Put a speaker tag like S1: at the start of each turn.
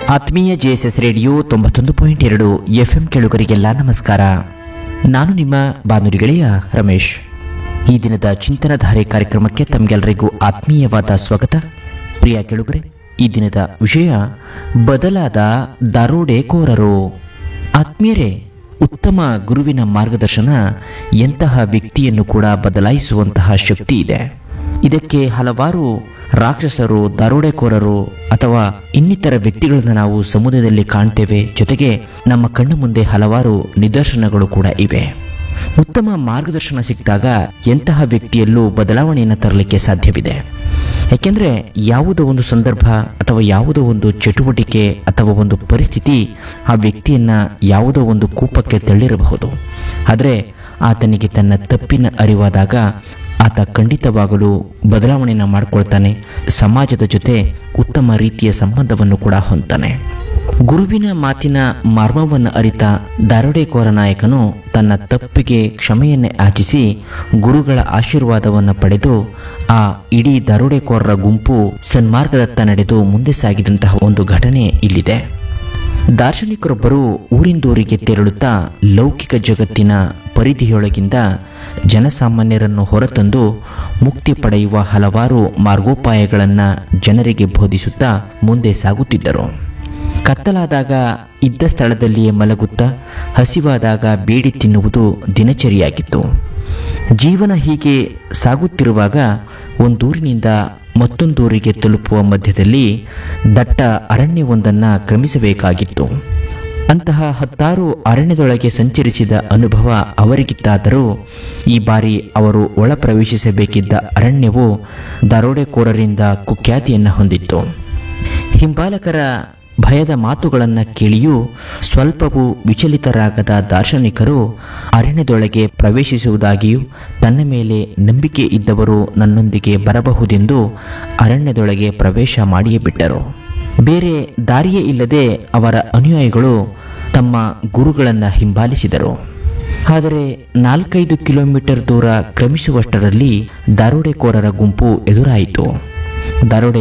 S1: ಆತ್ಮೀಯ JSS radio ತೊಂಬತ್ತೊಂದು point ಎರಡು ಎಫ್ಎಂ ಕೇಳುಗರಿಗೆಲ್ಲ ನಮಸ್ಕಾರ ನಾನು ನಿಮ್ಮ ಬಾನುಲಿ ಗೆಳೆಯ ರಮೇಶ್ ಈ ದಿನದ ಚಿಂತನಧಾರೆ ಕಾರ್ಯಕ್ರಮಕ್ಕೆ ತಮಗೆಲ್ಲರಿಗೂ ಆತ್ಮೀಯವಾದ ಸ್ವಾಗತ ಪ್ರಿಯ ಕೇಳುಗರೆ ಈ ದಿನದ ವಿಷಯ ಬದಲಾದ ದರೋಡೆಕೋರರು ಆತ್ಮೀಯರೇ ಉತ್ತಮ ಗುರುವಿನ ಮಾರ್ಗದರ್ಶನ ಎಂತಹ ವ್ಯಕ್ತಿಯನ್ನು ಕೂಡ ಬದಲಾಯಿಸುವಂತಹ ಶಕ್ತಿ ಇದೆ ಇದಕ್ಕೆ ಹಲವಾರು ರಾಕ್ಷಸರು ದರೋಡೆಕೋರರು ಅಥವಾ ಇನ್ನಿತರ ವ್ಯಕ್ತಿಗಳನ್ನು ನಾವು ಸಮುದಾಯದಲ್ಲಿ ಕಾಣ್ತೇವೆ ಜೊತೆಗೆ ನಮ್ಮ ಕಣ್ಣು ಮುಂದೆ ಹಲವಾರು ನಿದರ್ಶನಗಳು ಕೂಡ ಇವೆ ಉತ್ತಮ ಮಾರ್ಗದರ್ಶನ ಸಿಕ್ಕಿದಾಗ ಎಂತಹ ವ್ಯಕ್ತಿಯಲ್ಲೂ ಬದಲಾವಣೆಯನ್ನು ತರಲಿಕ್ಕೆ ಸಾಧ್ಯವಿದೆ ಯಾಕೆಂದರೆ ಯಾವುದೋ ಒಂದು ಸಂದರ್ಭ ಅಥವಾ ಯಾವುದೋ ಒಂದು ಚಟುವಟಿಕೆ ಅಥವಾ ಒಂದು ಪರಿಸ್ಥಿತಿ ಆ ವ್ಯಕ್ತಿಯನ್ನು ಯಾವುದೋ ಒಂದು ಕೂಪಕ್ಕೆ ತಳ್ಳಿರಬಹುದು ಆದರೆ ಆತನಿಗೆ ತನ್ನ ತಪ್ಪಿನ ಅರಿವಾದಾಗ ಆತ ಖಂಡಿತವಾಗಲು ಬದಲಾವಣೆಯನ್ನು ಮಾಡಿಕೊಳ್ತಾನೆ ಸಮಾಜದ ಜೊತೆ ಉತ್ತಮ ರೀತಿಯ ಸಂಬಂಧವನ್ನು ಕೂಡ ಹೊಂದ್ತಾನೆ ಗುರುವಿನ ಮಾತಿನ ಮರ್ಮವನ್ನು ಅರಿತ ದರೋಡೆಕೋರ ನಾಯಕನು ತನ್ನ ತಪ್ಪಿಗೆ ಕ್ಷಮೆಯನ್ನೇ ಯಾಚಿಸಿ ಗುರುಗಳ ಆಶೀರ್ವಾದವನ್ನು ಪಡೆದು ಆ ಇಡೀ ದರೋಡೆಕೋರರ ಗುಂಪು ಸನ್ಮಾರ್ಗದತ್ತ ನಡೆದು ಮುಂದೆ ಸಾಗಿದಂತಹ ಒಂದು ಘಟನೆ ಇಲ್ಲಿದೆ ದಾರ್ಶನಿಕರೊಬ್ಬರು ಊರಿಂದೂರಿಗೆ ತೆರಳುತ್ತಾ ಲೌಕಿಕ ಜಗತ್ತಿನ ಪರಿಧಿಯೊಳಗಿಂದ ಜನಸಾಮಾನ್ಯರನ್ನು ಹೊರತಂದು ಮುಕ್ತಿ ಪಡೆಯುವ ಹಲವಾರು ಮಾರ್ಗೋಪಾಯಗಳನ್ನು ಜನರಿಗೆ ಬೋಧಿಸುತ್ತಾ ಮುಂದೆ ಸಾಗುತ್ತಿದ್ದರು ಕತ್ತಲಾದಾಗ ಇದ್ದ ಸ್ಥಳದಲ್ಲಿಯೇ ಮಲಗುತ್ತಾ ಹಸಿವಾದಾಗ ಬೇಡಿ ತಿನ್ನುವುದು ದಿನಚರಿಯಾಗಿತ್ತು ಜೀವನ ಹೀಗೆ ಸಾಗುತ್ತಿರುವಾಗ ಒಂದೂರಿನಿಂದ ಮತ್ತೊಂದೂರಿಗೆ ತಲುಪುವ ಮಧ್ಯದಲ್ಲಿ ದಟ್ಟ ಅರಣ್ಯವೊಂದನ್ನು ಕ್ರಮಿಸಬೇಕಾಗಿತ್ತು ಅಂತಹ ಹತ್ತಾರು ಅರಣ್ಯದೊಳಗೆ ಸಂಚರಿಸಿದ ಅನುಭವ ಅವರಿಗಿತ್ತಾದರೂ ಈ ಬಾರಿ ಅವರು ಒಳ ಪ್ರವೇಶಿಸಬೇಕಿದ್ದ ಅರಣ್ಯವು ದರೋಡೆಕೋರರಿಂದ ಕುಖ್ಯಾತಿಯನ್ನು ಹೊಂದಿತ್ತು ಹಿಂಬಾಲಕರ ಭಯದ ಮಾತುಗಳನ್ನು ಕೇಳಿಯೂ ಸ್ವಲ್ಪವೂ ವಿಚಲಿತರಾಗದ ದಾರ್ಶನಿಕರು ಅರಣ್ಯದೊಳಗೆ ಪ್ರವೇಶಿಸುವುದಾಗಿಯೂ ತನ್ನ ಮೇಲೆ ನಂಬಿಕೆ ಇದ್ದವರು ನನ್ನೊಂದಿಗೆ ಬರಬಹುದೆಂದು ಅರಣ್ಯದೊಳಗೆ ಪ್ರವೇಶ ಮಾಡಿಯೇ ಬಿಟ್ಟರು ಬೇರೆ ದಾರಿಯೇ ಇಲ್ಲದೆ ಅವರ ಅನುಯಾಯಿಗಳು ತಮ್ಮ ಗುರುಗಳನ್ನು ಹಿಂಬಾಲಿಸಿದರು ಆದರೆ ನಾಲ್ಕೈದು ಕಿಲೋಮೀಟರ್ ದೂರ ಕ್ರಮಿಸುವಷ್ಟರಲ್ಲಿ ದರೋಡೆಕೋರರ ಗುಂಪು ಎದುರಾಯಿತು ದರೋಡೆ